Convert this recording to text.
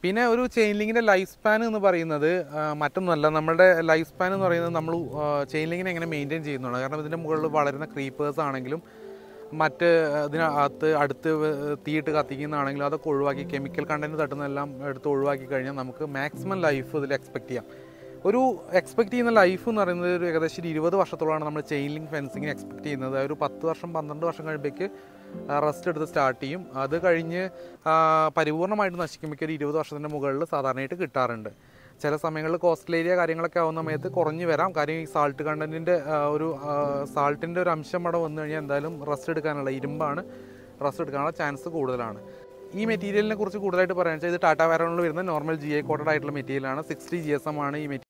പിന്നെ ഒരു chain ലിങ്കിൻ്റെ life span എന്ന് പറയുന്നത് ആ, മറ്റൊന്നുമല്ല നമ്മുടെ ലൈഫ് സ്പാൻ എന്ന് പറയുന്നത് നമ്മൾ ചെയിൻ ലിങ്കിനെ എങ്ങനെ മെയിൻറ്റെയിൻ ചെയ്യുന്നതാണ് കാരണം ഇതിൻ്റെ മുകളിൽ വളരുന്ന ക്രീപ്പേഴ്സ് ആണെങ്കിലും മറ്റ് ഇതിനകത്ത് അടുത്ത് വ- തീയിട്ട് കത്തിക്കുന്നതാണെങ്കിലും അതൊക്കെ ഒഴിവാക്കി കെമിക്കൽ കണ്ടൻറ്റ് തട്ടുന്നതെല്ലാം എടുത്ത് ഒഴിവാക്കി കഴിഞ്ഞാൽ നമുക്ക് മാക്സിമം ലൈഫ് ഇതിൽ എക്സ്പെക്ട് ചെയ്യാം ഒരു എക്സ്പെക്ട് ചെയ്യുന്ന ലൈഫ് എന്ന് പറയുന്നത് ഒരു ഏകദേശം ഒരു ഇരുപത് വർഷത്തോളമാണ് നമ്മൾ ചെയിൻ ലിങ്ക് ഫെൻസിങ്ങിന് എക്സ്പെക്ട് ചെയ്യുന്നത് ഒരു പത്ത് വർഷം പന്ത്രണ്ട് വർഷം കഴിയുമ്പോഴേക്ക് റെസ്റ്റ് എടുത്ത് സ്റ്റാർട്ട് ചെയ്യും അത് കഴിഞ്ഞ് ആ, പരിപൂർണമായിട്ട് നശിക്കുമ്പോഴേക്ക് ഒരു ഇരുപത് വർഷത്തിൻ്റെ മുകളിൽ സാധാരണയായിട്ട് കിട്ടാറുണ്ട് ചില സമയങ്ങളിൽ കോസ്റ്റൽ ഏരിയ കാര്യങ്ങളൊക്കെ ആവുന്ന സമയത്ത് കുറഞ്ഞു വരാം കാര്യം ഈ സാൾട്ട് കണ്ടൻറ്റിൻ്റെ ഒരു സാൾട്ടിൻ്റെ ഒരു അംശം അവിടെ വന്നു കഴിഞ്ഞാൽ എന്തായാലും റെസ്റ്റ് എടുക്കാനുള്ള ഇരുമ്പാണ് റെസ്റ്റ് എടുക്കാനുള്ള ചാൻസ് കൂടുതലാണ് ഈ മെറ്റീരിയലിനെ കുറിച്ച് കൂടുതലായിട്ട് പറയാൻ വെച്ചാൽ ഇത് ടാറ്റ വാരോണിൽ വരുന്ന നോർമൽ ജി ഐ കോട്ടഡ് ആയിട്ടുള്ള മെറ്റീരിയലാണ് സിക്സ്റ്റി ജി എസ് എം ആണ് ഈ മെറ്റീരിയൽ